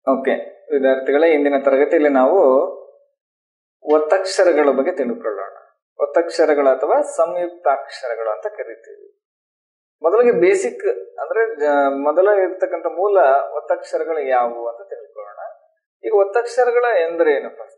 okay ವಿದ್ಯಾರ್ಥಿಗಳೇ ಇಂದಿನ ತರಗತಿಯಲ್ಲಿ ನಾವು ಒತ್ತಕ್ಷರಗಳ ಬಗ್ಗೆ ತಿಳ್ಕೊಳ್ಳೋಣ ಒತ್ತಕ್ಷರಗಳು ಅಥವಾ ಸಂಯುಕ್ತಾಕ್ಷರಗಳು ಅಂತ ಕರಿತೀವಿ ಮೊದಲಿಗೆ ಬೇಸಿಕ್ ಅಂದ್ರೆ ಜ- ಮೊದಲ ಇರ್ತಕ್ಕಂಥ ಮೂಲ ಒತ್ತಕ್ಷರಗಳು ಯಾವುವು ಅಂತ ತಿಳ್ಕೊಳ್ಳೋಣ ಈಗ ಒತ್ತಕ್ಷರಗಳ ಎಂದರೇನು ಫಸ್ಟ್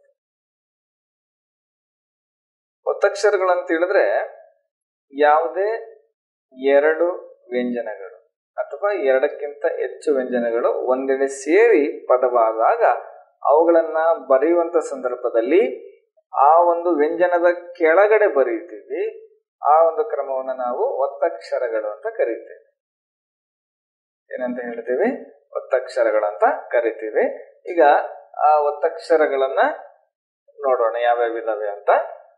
ಒತ್ತಕ್ಷರಗಳು ಅಂತ ಹೇಳಿದ್ರೆ ಯಾವುದೇ ಎರಡು ವ್ಯಂಜನಗಳು ಅಥವಾ ಎರಡಕ್ಕಿಂತ ಹೆಚ್ಚು ವ್ಯಂಜನಗಳು ಒಂದೆಡೆ ಸೇರಿ ಪದವಾದಾಗ ಅವುಗಳನ್ನ ಬರೆಯುವಂತ ಸಂದರ್ಭದಲ್ಲಿ ಆ ಒಂದು ವ್ಯಂಜನದ ಕೆಳಗಡೆ ಬರೀತೀವಿ ಆ ಒಂದು ಕ್ರಮವನ್ನು ನಾವು ಒತ್ತಕ್ಷರಗಳು ಅಂತ ಕರಿತೇವೆ ಏನಂತ ಹೇಳ್ತೀವಿ ಒತ್ತಕ್ಷರಗಳು ಅಂತ ಕರಿತೀವಿ ಈಗ ಆ ಒತ್ತಕ್ಷರಗಳನ್ನ ನೋಡೋಣ ಯಾವ್ಯಾವ ಇದಾವೆ ಅಂತ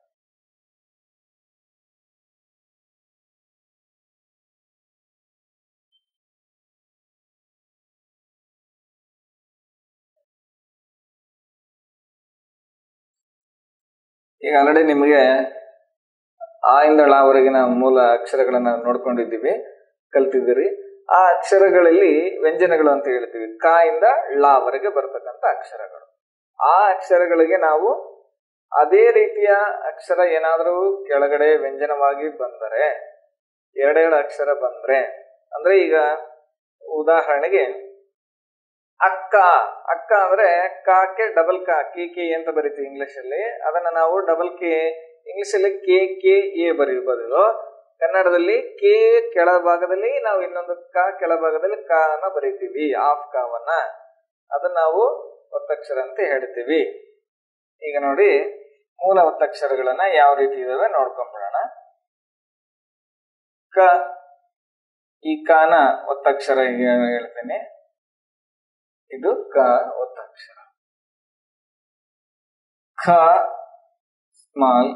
ಈಗ ಆಲ್ರೆಡಿ ನಿಮಗೆ ಆ ಇಂದ ಳವರೆಗಿನ ಮೂಲ ಅಕ್ಷರಗಳನ್ನ ನೋಡ್ಕೊಂಡಿದ್ದೀವಿ ಕಲ್ತಿದ್ದೀರಿ ಆ ಅಕ್ಷರಗಳಲ್ಲಿ ವ್ಯಂಜನಗಳು ಅಂತ ಹೇಳ್ತೀವಿ ಕ ಇಂದ ಳವರೆಗೆ ಬರ್ತಕ್ಕಂಥ ಅಕ್ಷರಗಳು ಆ ಅಕ್ಷರಗಳಿಗೆ ನಾವು ಅದೇ ರೀತಿಯ ಅಕ್ಷರ ಏನಾದರೂ ಕೆಳಗಡೆ ವ್ಯಂಜನವಾಗಿ ಬಂದರೆ ಎರಡೆರಡು ಅಕ್ಷರ ಬಂದ್ರೆ ಅಂದ್ರೆ ಈಗ ಉದಾಹರಣೆಗೆ ಅಕ್ಕ ಅಕ್ಕ ಅಂದ್ರೆ ಕಾಕ್ಕೆ ಡಬಲ್ ಕಾ ಕೆ ಕೆ ಅಂತ ಬರೀತೀವಿ ಇಂಗ್ಲಿಷ್ ಅಲ್ಲಿ ಅದನ್ನ ನಾವು ಡಬಲ್ ಕೆ ಇಂಗ್ಲಿಷ್ ಅಲ್ಲಿ ಕೆ ಕೆ ಎ ಬರೆಯುವ ಬದಲು ಕನ್ನಡದಲ್ಲಿ ಕೆ ಕೆಳಭಾಗದಲ್ಲಿ ನಾವು ಇನ್ನೊಂದು ಕ ಕೆಳಭಾಗದಲ್ಲಿ ಕ ಅನ್ನ ಬರಿತೀವಿ ಆಫ್ ಕಾವನ್ನ ಅದನ್ನ ನಾವು ಒತ್ತಕ್ಷರ ಅಂತ ಹೇಳ್ತೀವಿ ಈಗ ನೋಡಿ ಮೂಲ ಒತ್ತಕ್ಷರಗಳನ್ನ ಯಾವ ರೀತಿ ಇದಾವೆ ನೋಡ್ಕೊಂಡ್ಬಿಡೋಣ ಕ ಈ ಕಾನ ಒತ್ತಕ್ಷರ ಈಗ ಹೇಳ್ತೇನೆ ಇದು ಕ ಒತ್ತಕ್ಷರ ಖ ಸ್ಮಾಲ್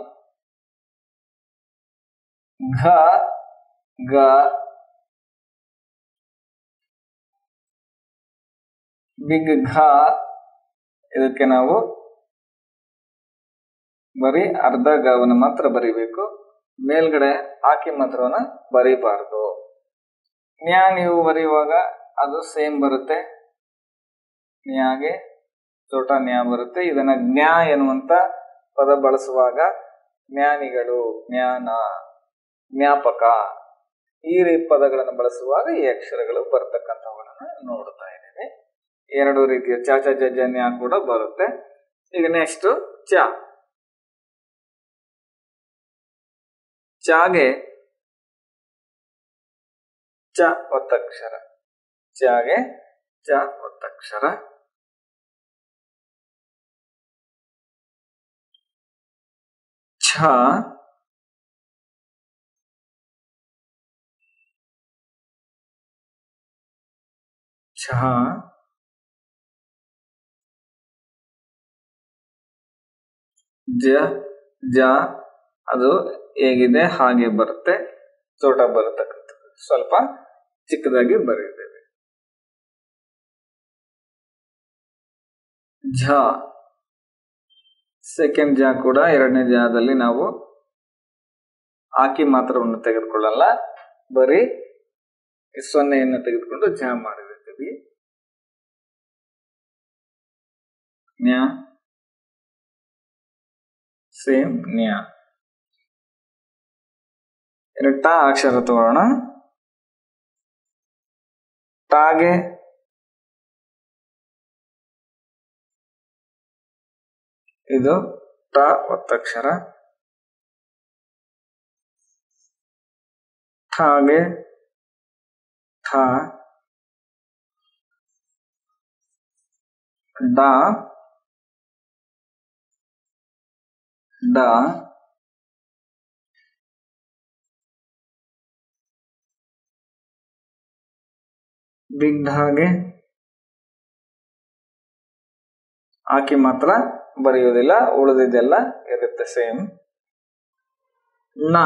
ಘ ಗ ಬಿಗ್ ಘ ಇದಕ್ಕೆ ನಾವು ಬರೀ ಅರ್ಧ ಗವನ್ನು ಮಾತ್ರ ಬರಿಬೇಕು ಮೇಲ್ಗಡೆ ಹಾಕಿ ಮಾತ್ರವನ್ನ ಬರೀಬಾರ್ದು ನ್ಯಾ ನೀವು ಬರೆಯುವಾಗ ಅದು ಸೇಮ್ ಬರುತ್ತೆ ನ್ಯಾಗೆ ಚೋಟ ನ್ಯಾ ಬರುತ್ತೆ ಇದನ್ನ ಜ್ಞಾ ಎನ್ನುವಂತ ಪದ ಬಳಸುವಾಗ ಜ್ಞಾನಿಗಳು ಜ್ಞಾನ ಜ್ಞಾಪಕ ಈ ರೀತಿ ಪದಗಳನ್ನು ಬಳಸುವಾಗ ಈ ಅಕ್ಷರಗಳು ಬರ್ತಕ್ಕಂಥವುಗಳನ್ನ ನೋಡ್ತಾ ಇದ್ದೀವಿ ಎರಡು ರೀತಿಯ ಚ ಚ ಜ ಜ ನ್ಯಾ ಕೂಡ ಬರುತ್ತೆ ಈಗ ನೆಕ್ಸ್ಟ್ ಚ ಚಾಗೆ ಚ ಒತ್ತಕ್ಷರ ಚಾಗೆ ಚ ಒತ್ತಕ್ಷರ ಛ ಛ ಜ ಜ ಅದು ಹೇಗಿದೆ ಹಾಗೆ ಬರುತ್ತೆ ಚೋಟ ಬರತಕ್ಕಂಥದ್ದು ಸ್ವಲ್ಪ ಚಿಕ್ಕದಾಗಿ ಬರೀತೇವೆ ಝ ಸೆಕೆಂಡ್ ಜ ಕೂಡ ಎರಡನೇ ಜಾದಲ್ಲಿ ನಾವು ಹಾಕಿ ಮಾತ್ರವನ್ನು ತೆಗೆದುಕೊಳ್ಳಲ್ಲ ಬರೀ ಸೊನ್ನೆಯನ್ನು ತೆಗೆದುಕೊಂಡು ಜ ಮಾಡಿರ್ತೀವಿ ನ್ಯಾ ಸೇಮ್ ನ್ಯಾ ಇನ್ನು ಟ ಅಕ್ಷರ ತಗೋಣ ಟಾಗೆ ಇದು ಟ ಒತ್ತಕ್ಷರ ಠಾಗೆ ಠ ಡ ಡ ಬಿಗ್ ಢಾಗೆ ಹಾಕಿ ಮಾತ್ರ ಬರೆಯುವುದಿಲ್ಲ ಉಳಿದಿದ್ದೆಲ್ಲ ಇರುತ್ತೆ ಸೇಮ್ ನ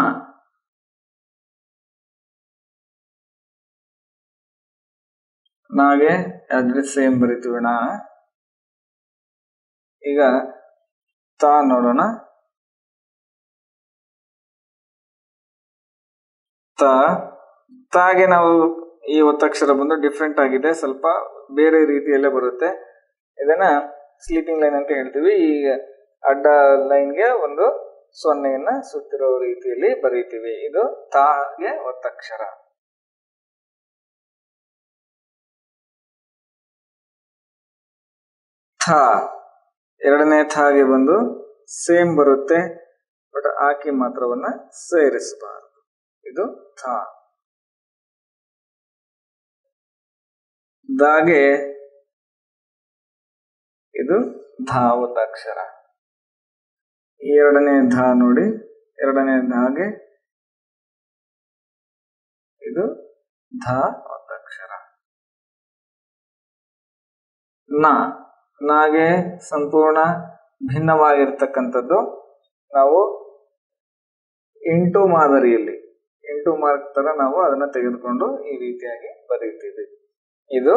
ನಾಗೆ ಅಡ್ರೆಸ್ ಸೇಮ್ ಬರಿತೀವಿ ನಾ ಈಗ ತಾ ನೋಡೋಣ ತ ತಾಗೆ ನಾವು ಈ ಒತ್ತಕ್ಷರ ಬಂದು ಡಿಫ್ರೆಂಟ್ ಆಗಿದೆ ಸ್ವಲ್ಪ ಬೇರೆ ರೀತಿಯಲ್ಲೇ ಬರುತ್ತೆ ಇದನ್ನ ಸ್ಲೀಪಿಂಗ್ ಲೈನ್ ಅಂತ ಹೇಳ್ತೀವಿ ಈ ಅಡ್ಡ ಲೈನ್ಗೆ ಒಂದು ಸೊನ್ನೆಯನ್ನ ಸುತ್ತಿರೋ ರೀತಿಯಲ್ಲಿ ಬರೀತೀವಿ ಇದು ತಾಗೆ ಒತ್ತಕ್ಷರ ಥ ಎರಡನೇ ಥಾಗೆ ಬಂದು ಸೇಮ್ ಬರುತ್ತೆ ಬಟ್ ಆಕಿ ಮಾತ್ರವನ್ನ ಸೇರಿಸಬಾರದು ಇದು ಥ ದಾಗೆ ಇದು ಧಾವತ ಅಕ್ಷರ ಎರಡನೇ ಧಾ ನೋಡಿ ಎರಡನೇ ಧಾಗೆ ಇದು ಧ ಒತ್ತಕ್ಷರ ನ ನಾಗೆ ಸಂಪೂರ್ಣ ಭಿನ್ನವಾಗಿರ್ತಕ್ಕಂಥದ್ದು ನಾವು ಇಂಟು ಮಾದರಿಯಲ್ಲಿ ಇಂಟು ಮಾರ್ಕ್ ತರ ನಾವು ಅದನ್ನ ತೆಗೆದುಕೊಂಡು ಈ ರೀತಿಯಾಗಿ ಬರೀತೀವಿ ಇದು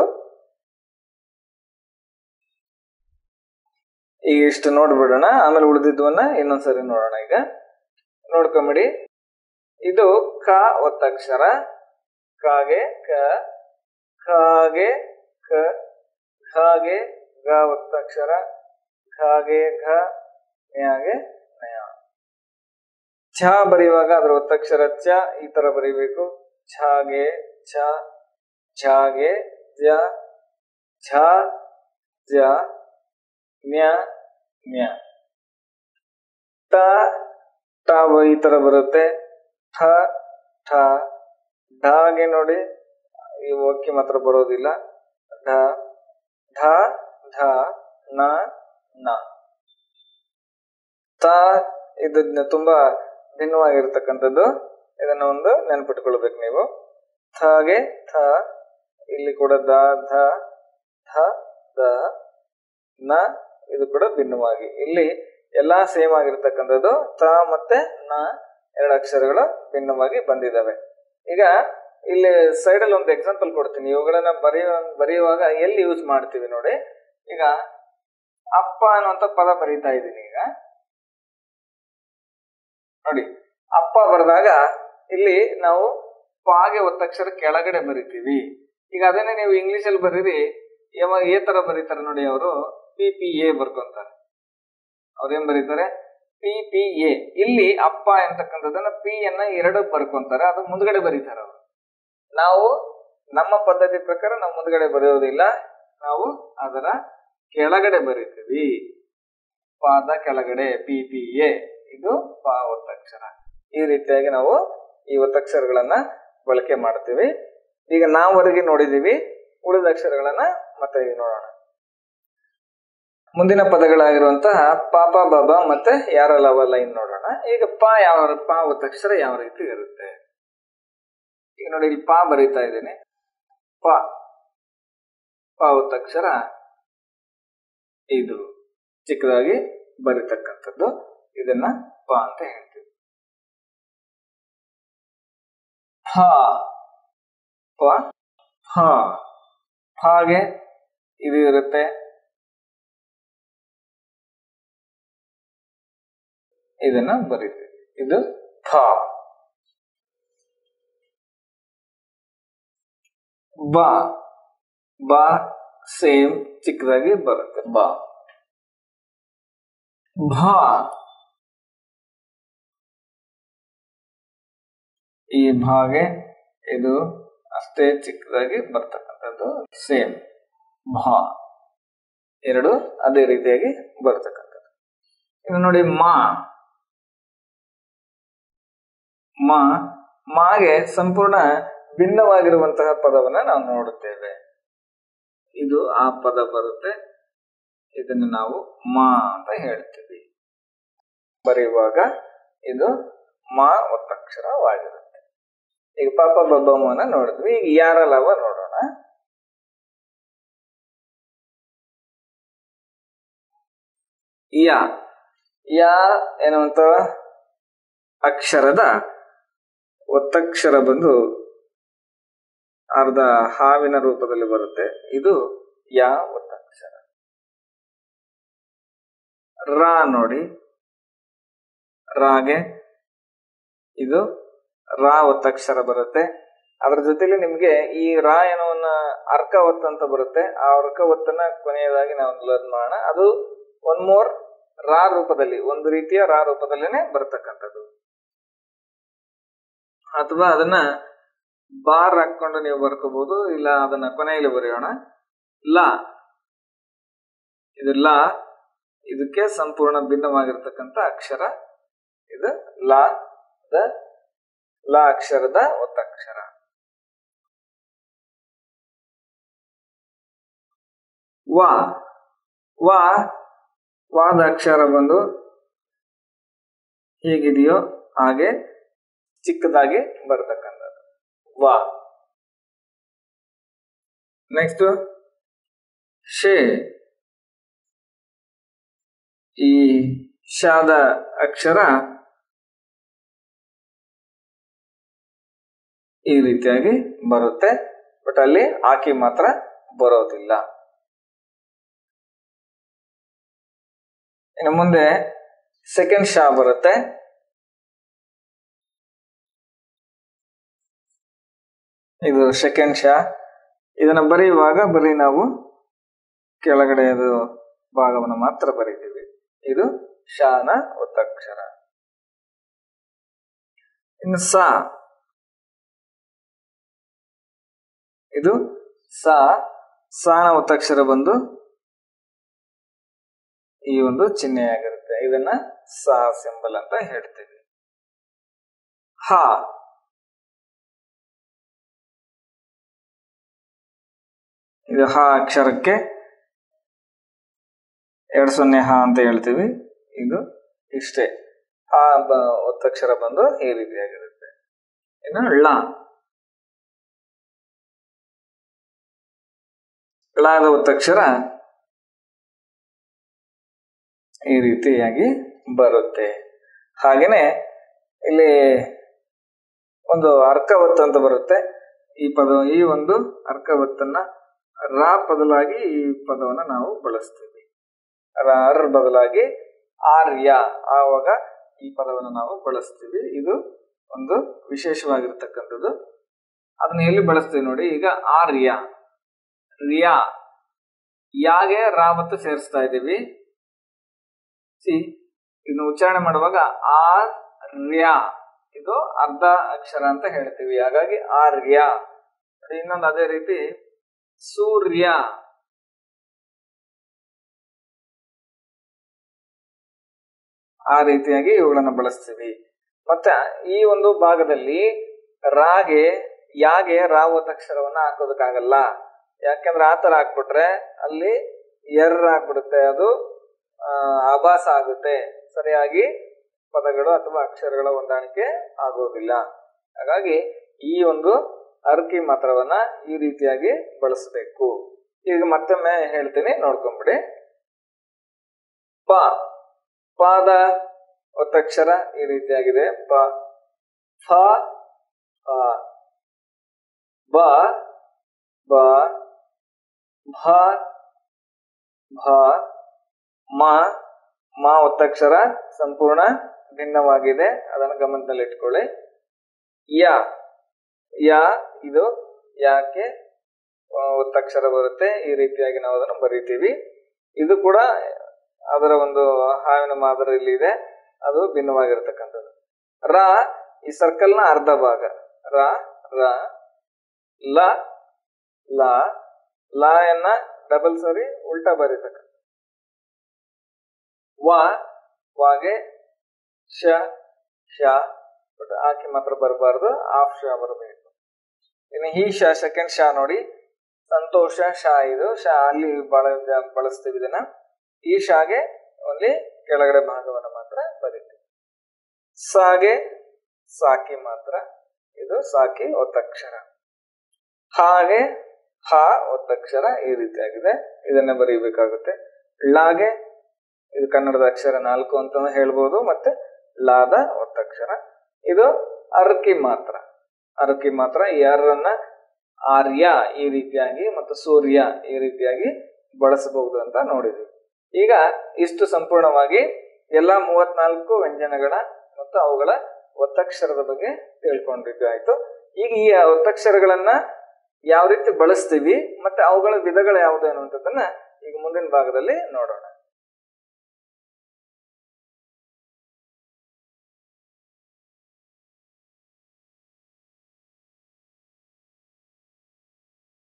ಈಗ ಇಷ್ಟು ನೋಡ್ಬಿಡೋಣ ಆಮೇಲೆ ಉಳಿದಿದ್ವನ್ನ ಇನ್ನೊಂದ್ಸರಿ ನೋಡೋಣ ಈಗ ನೋಡ್ಕೊಂಬಿಡಿ ಇದು ಕ ಒತ್ತಕ್ಷರ ಕಾಗೆ ಕ ಖಾಗೆ ಕ ಖಾಗೆ ಗ ಒತ್ತಕ್ಷರ ಖಾಗೆ ಘ ನ್ಯಾಗೆ ನಯ ಛ ಬರೆಯುವಾಗ ಅದರ ಒತ್ತಕ್ಷರ ಚ ಈ ತರ ಬರೀಬೇಕು ಛಾಗೆ ಛ ಝಾಗೆ ಜ ಝ ಜ ನ್ಯ ನ್ಯ ಟ ಟ ಈ ತರ ಬರುತ್ತೆ ಠ ಠ ಢಗೆ ನೋಡಿ ಈ ಓಕೆ ಮಾತ್ರ ಬರೋದಿಲ್ಲ ಢ ಢ ಢ ನ ನ ತ ಇದು ತುಂಬಾ ಭಿನ್ನವಾಗಿರ್ತಕ್ಕಂಥದ್ದು ಇದನ್ನ ಒಂದು ನೆನ್ಪಿಟ್ಕೊಳ್ಬೇಕು ನೀವು ಥಗೆ ಥ ಇಲ್ಲಿ ಕೂಡ ದ ಧ ಧ ದ ನ ಇದು ಕೂಡ ಭಿನ್ನವಾಗಿ ಇಲ್ಲಿ ಎಲ್ಲಾ ಸೇಮ್ ಆಗಿರ್ತಕ್ಕಂಥದ್ದು ತ ಮತ್ತೆ ನ ಎರಡು ಅಕ್ಷರಗಳು ಭಿನ್ನವಾಗಿ ಬಂದಿದ್ದಾವೆ ಈಗ ಇಲ್ಲಿ ಸೈಡ್ ಅಲ್ಲಿ ಒಂದು ಎಕ್ಸಾಂಪಲ್ ಕೊಡ್ತೀನಿ ಇವುಗಳನ್ನ ಬರೆಯುವ ಬರೆಯುವಾಗ ಎಲ್ಲಿ ಯೂಸ್ ಮಾಡ್ತೀವಿ ನೋಡಿ ಈಗ ಅಪ್ಪ ಅನ್ನುವಂತ ಪದ ಬರೀತಾ ಇದ್ದೀನಿ ಈಗ ನೋಡಿ ಅಪ್ಪ ಬರೆದಾಗ ಇಲ್ಲಿ ನಾವು ಪಾಗೆ ಒತ್ತಕ್ಷರ ಕೆಳಗಡೆ ಬರಿತೀವಿ ಈಗ ಅದನ್ನೇ ನೀವು ಇಂಗ್ಲಿಷ್ ಅಲ್ಲಿ ಬರೀರಿ ಯಾವಾಗ ಏ ತರ ಬರೀತಾರೆ ನೋಡಿ ಅವರು ಪಿ ಪಿ ಎ ಬರ್ಕೊಂತಾರೆ ಅವ್ರೇನ್ ಬರೀತಾರೆ ಪಿ ಪಿ ಎ ಇಲ್ಲಿ ಅಪ್ಪ ಎಂತಕ್ಕಂಥದ್ದನ್ನ ಪಿ ಅನ್ನ ಎರಡು ಬರ್ಕೊಂತಾರೆ ಅದು ಮುಂದ್ಗಡೆ ಬರೀತಾರೆ ಅವರು ನಾವು ನಮ್ಮ ಪದ್ಧತಿ ಪ್ರಕಾರ ನಾವು ಮುಂದ್ಗಡೆ ಬರೆಯೋದಿಲ್ಲ ನಾವು ಅದರ ಕೆಳಗಡೆ ಬರೀತೀವಿ ಪಾದ ಕೆಳಗಡೆ ಪಿ ಪಿ ಎ ಇದು ಪಾ ಒತ್ತಕ್ಷರ ಈ ರೀತಿಯಾಗಿ ನಾವು ಈ ಒತ್ತಕ್ಷರಗಳನ್ನ ಬಳಕೆ ಮಾಡ್ತೀವಿ ಈಗ ನಾವರೆಗೆ ನೋಡಿದೀವಿ ಉಳಿದ ಅಕ್ಷರಗಳನ್ನ ಮತ್ತೆ ಈಗ ನೋಡೋಣ ಮುಂದಿನ ಪದಗಳಾಗಿರುವಂತಹ ಪಾಪ ಬಾಬಾ ಮತ್ತೆ ಯಾರ ಲವ ಲೈನ್ ನೋಡೋಣ ಈಗ ಪಾ ಯಾವ ಪಾ ಒತ್ತಕ್ಷರ ಯಾವ ರೀತಿ ಇರುತ್ತೆ ಈಗ ನೋಡಿ ಇಲ್ಲಿ ಪಾ ಬರೀತಾ ಇದ್ದೀನಿ ಪ ಪಾ ಒತ್ತಕ್ಷರ ಇದು ಚಿಕ್ಕದಾಗಿ ಬರೀತಕ್ಕಂಥದ್ದು ಇದನ್ನ ಪ ಅಂತ ಹೇಳ್ತೀವಿ ಹ ಪ ಹ ಹಾಗೆ ಇದು ಇರುತ್ತೆ ಇದನ್ನ ಬರೀತೀವಿ ಇದು ಫ ಬ ಬ ಸೇಮ್ ಚಿಕ್ಕದಾಗಿ ಬರುತ್ತೆ ಬ ಭ ಈ ಭಾಗೆ ಇದು ಅಷ್ಟೇ ಚಿಕ್ಕದಾಗಿ ಬರ್ತಕ್ಕಂಥದ್ದು ಸೇಮ್ ಭ ಎರಡು ಅದೇ ರೀತಿಯಾಗಿ ಬರ್ತಕ್ಕಂಥದ್ದು ಇನ್ನು ನೋಡಿ ಮಾ ಮಾ ಮಾಗೆ ಸಂಪೂರ್ಣ ಭಿನ್ನವಾಗಿರುವಂತಹ ಪದವನ್ನ ನಾವು ನೋಡುತ್ತೇವೆ ಇದು ಆ ಪದ ಬರುತ್ತೆ ಇದನ್ನು ನಾವು ಮಾ ಅಂತ ಹೇಳ್ತೀವಿ ಬರೆಯುವಾಗ ಇದು ಮಾ ಒತ್ತಕ್ಷರವಾಗಿರುತ್ತೆ ಈಗ ಪಾಪ ಬಬ್ಬಮ್ಮನ ನೋಡಿದ್ವಿ ಈಗ ಯಾರ ಲವ ನೋಡೋಣ ಯಾ ಯಾ ಎನ್ನುವಂತ ಅಕ್ಷರದ ಒತ್ತಕ್ಷರ ಬಂದು ಅರ್ಧ ಹಾವಿನ ರೂಪದಲ್ಲಿ ಬರುತ್ತೆ ಇದು ಯಾ ಒತ್ತಕ್ಷರ ರಾ ನೋಡಿ ರಾಗೆ ಇದು ರಾ ಒತ್ತಕ್ಷರ ಬರುತ್ತೆ ಅದರ ಜೊತೆಲಿ ನಿಮ್ಗೆ ಈ ರಾ ಎನ್ನುವನ್ನ ಅರ್ಕ ಒತ್ತು ಅಂತ ಬರುತ್ತೆ ಆ ಅರ್ಕ ಒತ್ತನ್ನ ಕೊನೆಯದಾಗಿ ನಾವು ಲರ್ನ್ ಮಾಡೋಣ ಅದು ಒನ್ ಮೋರ್ ರಾ ರೂಪದಲ್ಲಿ ಒಂದು ರೀತಿಯ ರಾ ರೂಪದಲ್ಲೇನೆ ಬರ್ತಕ್ಕಂಥದ್ದು ಅಥವಾ ಅದನ್ನ ಬಾರ್ ಹಾಕೊಂಡು ನೀವು ಬರ್ಕೋಬಹುದು ಇಲ್ಲ ಅದನ್ನ ಕೊನೆಯಲ್ಲಿ ಬರೆಯೋಣ ಲಾ ಇದು ಲಾ ಇದಕ್ಕೆ ಸಂಪೂರ್ಣ ಭಿನ್ನವಾಗಿರ್ತಕ್ಕಂಥ ಅಕ್ಷರ ಇದು ಲಾ ದ ಲಾ ಅಕ್ಷರದ ಒತ್ತಕ್ಷರ ವಾ ವಾ ವಾದ ಅಕ್ಷರ ಬಂದು ಹೇಗಿದೆಯೋ ಹಾಗೆ ಚಿಕ್ಕದಾಗಿ ಬರ್ತಕ್ಕಂಥದ್ದು ವಾ ನೆಕ್ಸ್ಟ್ ಶೇ ಈ ಶಾದ ಅಕ್ಷರ ಈ ರೀತಿಯಾಗಿ ಬರುತ್ತೆ ಬಟ್ ಅಲ್ಲಿ ಆಕಿ ಮಾತ್ರ ಬರೋದಿಲ್ಲ ಇನ್ನು ಮುಂದೆ ಸೆಕೆಂಡ್ ಶಾ ಬರುತ್ತೆ ಇದು ಸೆಕೆಂಡ್ ಶಾ ಇದನ್ನ ಬರೆಯುವಾಗ ಬರೀ ನಾವು ಕೆಳಗಡೆಯದು ಭಾಗವನ್ನು ಮಾತ್ರ ಬರೀತೀವಿ ಇದು ಶಾನ ಒತ್ತಕ್ಷರ ಇನ್ನು ಸಾ ಇದು ಸಾ ಸಾನ ಒತ್ತಕ್ಷರ ಬಂದು ಈ ಒಂದು ಚಿಹ್ನೆಯಾಗಿರುತ್ತೆ ಇದನ್ನ ಸಾ ಸಿಂಬಲ್ ಅಂತ ಹೇಳ್ತೀವಿ ಹ ಇದು ಹ ಅಕ್ಷರಕ್ಕೆ ಎರಡು ಸೊನ್ನೆ ಹ ಅಂತ ಹೇಳ್ತೀವಿ ಇದು ಇಷ್ಟೇ ಹ ಬ ಒತ್ತಕ್ಷರ ಬಂದು ಈ ರೀತಿಯಾಗಿರುತ್ತೆ ಇನ್ನು ಳ ಳದ ಒತ್ತಕ್ಷರ ಈ ರೀತಿಯಾಗಿ ಬರುತ್ತೆ ಹಾಗೇನೆ ಇಲ್ಲಿ ಒಂದು ಅರ್ಕವತ್ತು ಅಂತ ಬರುತ್ತೆ ಈ ಪದ ಈ ಒಂದು ಅರ್ಕವತ್ತನ್ನ ರಾ ಬದಲಾಗಿ ಈ ಪದವನ್ನು ನಾವು ಬಳಸ್ತೀವಿ ಅರ್ ಬದಲಾಗಿ ಆರ್ಯ ಆವಾಗ ಈ ಪದವನ್ನು ನಾವು ಬಳಸ್ತೀವಿ ಇದು ಒಂದು ವಿಶೇಷವಾಗಿರ್ತಕ್ಕಂಥದ್ದು ಅದನ್ನ ಎಲ್ಲಿ ಬಳಸ್ತೀವಿ ನೋಡಿ ಈಗ ಆರ್ಯ ರಿಯಾ ಯಾಗೆ ರಾ ಮತ್ತು ಸೇರಿಸ್ತಾ ಇದ್ದೀವಿ ಸಿ ಇದನ್ನ ಉಚ್ಚಾರಣೆ ಮಾಡುವಾಗ ಆರ್ ರ್ಯಾ ಇದು ಅರ್ಧ ಅಕ್ಷರ ಅಂತ ಹೇಳ್ತೀವಿ ಹಾಗಾಗಿ ಆರ್ಯ ಇನ್ನೊಂದು ಅದೇ ರೀತಿ ಸೂರ್ಯ ಆ ರೀತಿಯಾಗಿ ಇವುಗಳನ್ನು ಬಳಸ್ತೀವಿ ಮತ್ತೆ ಈ ಒಂದು ಭಾಗದಲ್ಲಿ ರಾಗೆ ಯಾಗೆ ರಾವತಕ್ಷರವನ್ನ ಹಾಕೋದಕ್ಕಾಗಲ್ಲ ಯಾಕೆಂದ್ರೆ ಆ ತರ ಹಾಕ್ಬಿಟ್ರೆ ಅಲ್ಲಿ ಎರ್ ಆಗ್ಬಿಡುತ್ತೆ ಅದು ಆಭಾಸ ಆಗುತ್ತೆ ಸರಿಯಾಗಿ ಪದಗಳು ಅಥವಾ ಅಕ್ಷರಗಳ ಹೊಂದಾಣಿಕೆ ಆಗೋದಿಲ್ಲ ಹಾಗಾಗಿ ಈ ಒಂದು ಅರ್ಕಿ ಮಾತ್ರವನ್ನ ಈ ರೀತಿಯಾಗಿ ಬಳಸಬೇಕು ಈಗ ಮತ್ತೊಮ್ಮೆ ಹೇಳ್ತೀನಿ ನೋಡ್ಕೊಂಬಿಡಿ ಪ ಪಾದ ಒತ್ತಕ್ಷರ ಈ ರೀತಿಯಾಗಿದೆ ಪ ಫ ಫ ಬ ಬ ಭ ಭ ಮ ಮ ಒತ್ತಕ್ಷರ ಸಂಪೂರ್ಣ ಭಿನ್ನವಾಗಿದೆ ಅದನ್ನು ಗಮನದಲ್ಲಿ ಇಟ್ಕೊಳ್ಳಿ ಯ ಯ ಇದು ಯಾಕೆ ಒತ್ತಕ್ಷರ ಬರುತ್ತೆ ಈ ರೀತಿಯಾಗಿ ನಾವು ಅದನ್ನು ಬರಿತೀವಿ ಇದು ಕೂಡ ಅದರ ಒಂದು ಹಾವಿನ ಮಾದರಿಯಲ್ಲಿ ಇದೆ ಅದು ಭಿನ್ನವಾಗಿರ್ತಕ್ಕಂಥದ್ದು ರ ಈ ಸರ್ಕಲ್ ನ ಅರ್ಧ ಭಾಗ ರ ರ ಲ ಲ ಲ ಎನ್ನ ಡಬಲ್ ಸರಿ ಉಲ್ಟಾ ಬರೀತಕ್ಕ ವ ವಾಗೆ ಶ ಶ ಬಟ್ ಆಕಿ ಮಾತ್ರ ಬರಬಾರ್ದು ಆಫ್ ಶ ಬರಬೇಕು ಇನ್ನು ಈ ಶ ಸೆಕೆಂಡ್ ಶಾ ನೋಡಿ ಸಂತೋಷ ಶಾ ಇದು ಶಾ ಅಲ್ಲಿ ಬಳ ಬಳಸ್ತೀವಿ ಇದನ್ನ ಈ ಶಾಗೆ ಓನ್ಲಿ ಕೆಳಗಡೆ ಭಾಗವನ್ನು ಮಾತ್ರ ಬರೀತೀವಿ ಸಾಗೆ ಸಾಕಿ ಮಾತ್ರ ಇದು ಸಾಕಿ ಒತ್ತಕ್ಷರ ಹಾಗೆ ಹ ಒತ್ತಕ್ಷರ ಈ ರೀತಿಯಾಗಿದೆ ಇದನ್ನ ಬರೀಬೇಕಾಗುತ್ತೆ ಳಾಗೆ ಇದು ಕನ್ನಡದ ಅಕ್ಷರ ನಾಲ್ಕು ಅಂತ ಹೇಳ್ಬೋದು ಮತ್ತೆ ಲಾದ ಒತ್ತಕ್ಷರ ಇದು ಅರ್ಕಿ ಮಾತ್ರ ಅರ್ಕಿ ಮಾತ್ರ ಈ ಅರ್ರನ್ನ ಆರ್ಯ ಈ ರೀತಿಯಾಗಿ ಮತ್ತು ಸೂರ್ಯ ಈ ರೀತಿಯಾಗಿ ಬಳಸಬಹುದು ಅಂತ ನೋಡಿದ್ವಿ ಈಗ ಇಷ್ಟು ಸಂಪೂರ್ಣವಾಗಿ ಎಲ್ಲಾ ಮೂವತ್ನಾಲ್ಕು ವ್ಯಂಜನಗಳ ಮತ್ತು ಅವುಗಳ ಒತ್ತಕ್ಷರದ ಬಗ್ಗೆ ತಿಳ್ಕೊಂಡಿದ್ದು ಆಯ್ತು ಈಗ ಈ ಒತ್ತಕ್ಷರಗಳನ್ನ ಯಾವ ರೀತಿ ಬಳಸ್ತೀವಿ ಮತ್ತೆ ಅವುಗಳ ವಿಧಗಳು ಯಾವುದು ಅನ್ನುವಂಥದ್ದನ್ನ ಈಗ ಮುಂದಿನ ಭಾಗದಲ್ಲಿ ನೋಡೋಣ